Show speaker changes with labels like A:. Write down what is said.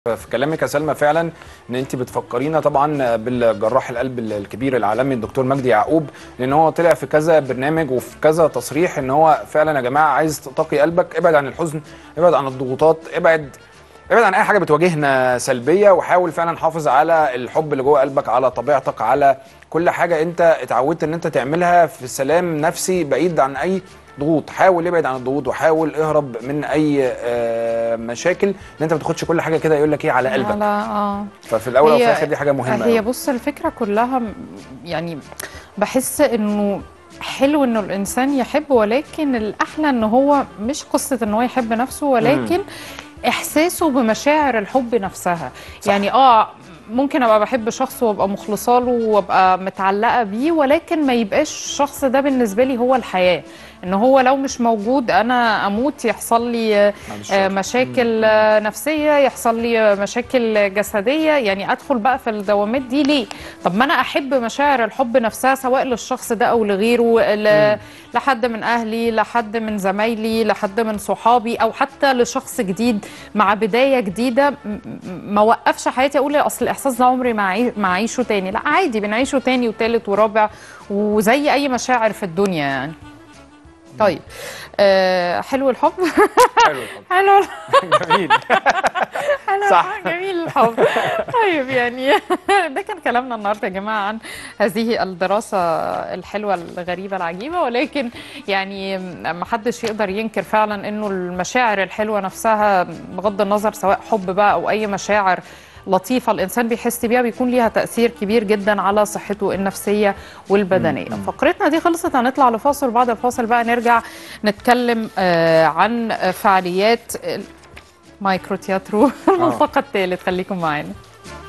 A: في كلامك يا سلمى فعلا ان انت بتفكرينا طبعا بالجراح القلب الكبير العالمي الدكتور مجدي يعقوب لان هو طلع في كذا برنامج وفي كذا تصريح ان هو فعلا يا جماعه عايز تقي قلبك ابعد عن الحزن ابعد عن الضغوطات ابعد ابعد عن اي حاجه بتواجهنا سلبيه وحاول فعلا حافظ على الحب اللي جوه قلبك على طبيعتك على كل حاجه انت اتعودت ان انت تعملها في سلام نفسي بعيد عن اي ضغوط حاول ابعد عن الضغوط وحاول اهرب من اي آه، مشاكل ان انت ما تاخدش كل حاجه كده يقول لك ايه على قلبك
B: على اه
A: ففي الاول وفي
B: هي-
A: الاخر دي حاجه مهمه
B: هي
A: أوي.
B: بص الفكره كلها م- يعني بحس انه حلو انه الانسان يحب ولكن الاحلى ان هو مش قصه ان هو يحب نفسه ولكن احساسه بمشاعر الحب نفسها
A: صح.
B: يعني اه ممكن ابقى بحب شخص وابقى مخلصه له وابقى متعلقه بيه ولكن ما يبقاش الشخص ده بالنسبه لي هو الحياه ان هو لو مش موجود انا اموت يحصل لي آه،
A: معلش.
B: آه، مشاكل آه، نفسيه يحصل لي آه، مشاكل جسديه يعني ادخل بقى في الدوامات دي ليه طب ما انا احب مشاعر الحب نفسها سواء للشخص ده او لغيره ل- لحد من اهلي لحد من زمايلي لحد من صحابي او حتى لشخص جديد مع بدايه جديده م- م- ما وقفش حياتي اقول اصل الاحساس ده عمري ما أعي- ما اعيشه تاني لا عادي بنعيشه تاني وتالت ورابع وزي اي مشاعر في الدنيا يعني طيب آه حلو الحب
A: حلو الحب.
B: حلو الحب
A: جميل
B: حلو
A: صح.
B: جميل الحب طيب يعني ده كان كلامنا النهارده يا جماعه عن هذه الدراسه الحلوه الغريبه العجيبه ولكن يعني ما حدش يقدر ينكر فعلا انه المشاعر الحلوه نفسها بغض النظر سواء حب بقى او اي مشاعر لطيفه الانسان بيحس بيها بيكون ليها تاثير كبير جدا على صحته النفسيه والبدنيه فقرتنا دي خلصت هنطلع لفاصل وبعد الفاصل بقى نرجع نتكلم آه، عن فعاليات مايكرو تياترو الملتقى الثالث خليكم معانا